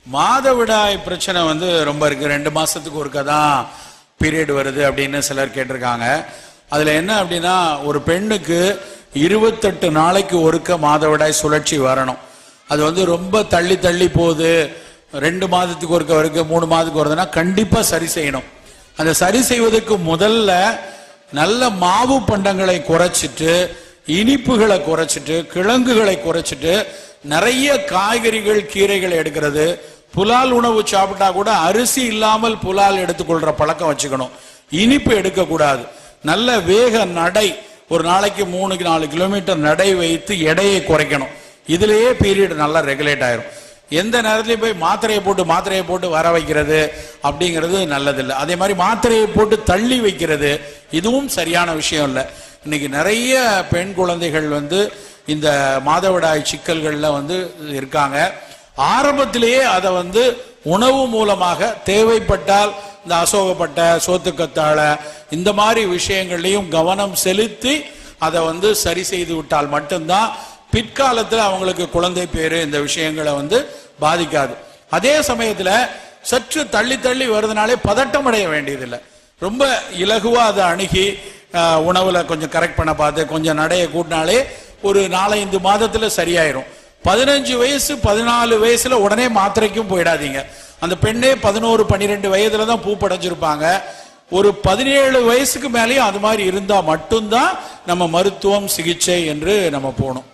மாதவிடாய் பிரச்சனை வந்து ரொம்ப இருக்கு ரெண்டு மாசத்துக்கு ஒருக்கா தான் பீரியட் வருது அப்படின்னு சிலர் கேட்டிருக்காங்க அதுல என்ன அப்படின்னா ஒரு பெண்ணுக்கு இருபத்தெட்டு நாளைக்கு ஒருக்க மாதவிடாய் சுழற்சி வரணும் அது வந்து ரொம்ப தள்ளி தள்ளி போகுது ரெண்டு மாதத்துக்கு ஒருக்க வரைக்கும் மூணு மாதத்துக்கு வருதுன்னா கண்டிப்பா சரி செய்யணும் அந்த சரி செய்வதற்கு முதல்ல நல்ல மாவு பண்டங்களை குறைச்சிட்டு இனிப்புகளை குறைச்சிட்டு கிழங்குகளை குறைச்சிட்டு நிறைய காய்கறிகள் கீரைகள் எடுக்கிறது புலால் உணவு சாப்பிட்டா கூட அரிசி இல்லாமல் புலால் எடுத்துக்கொள்ற பழக்கம் வச்சுக்கணும் இனிப்பு எடுக்கக்கூடாது நல்ல வேக நடை ஒரு நாளைக்கு மூணு நாலு கிலோமீட்டர் நடை வைத்து எடையை குறைக்கணும் இதுலயே பீரியட் நல்லா ரெகுலேட் ஆயிரும் எந்த நேரத்துலயும் போய் மாத்திரையை போட்டு மாத்திரையை போட்டு வர வைக்கிறது அப்படிங்கிறது நல்லதில்லை அதே மாதிரி மாத்திரையை போட்டு தள்ளி வைக்கிறது இதுவும் சரியான விஷயம் இல்லை இன்னைக்கு நிறைய பெண் குழந்தைகள் வந்து இந்த மாதவிடாய் சிக்கல்கள்ல வந்து இருக்காங்க ஆரம்பத்திலேயே அதை வந்து உணவு மூலமாக தேவைப்பட்டால் இந்த அசோகப்பட்ட சோத்துக்கத்தாழை இந்த மாதிரி விஷயங்கள்லையும் கவனம் செலுத்தி அதை வந்து சரி செய்து விட்டால் மட்டும்தான் பிற்காலத்தில் அவங்களுக்கு குழந்தை பேரு இந்த விஷயங்களை வந்து பாதிக்காது அதே சமயத்துல சற்று தள்ளி தள்ளி வருதுனாலே பதட்டம் அடைய வேண்டியதில்லை ரொம்ப இலகுவா அதை அணுகி ஆஹ், உணவுல கொஞ்சம் கரெக்ட் பண்ண பார்த்து கொஞ்சம் நடைய கூட்டினாலே ஒரு நாலஞ்சு மாதத்துல சரியாயிரும் பதினஞ்சு வயசு பதினாலு வயசுல உடனே மாத்திரைக்கும் போயிடாதீங்க அந்த பெண்ணே பதினோரு பன்னிரெண்டு வயதுல தான் பூ படைஞ்சிருப்பாங்க ஒரு பதினேழு வயசுக்கு மேலேயும் அது மாதிரி இருந்தா மட்டும்தான் நம்ம மருத்துவம் சிகிச்சை என்று நம்ம போகணும்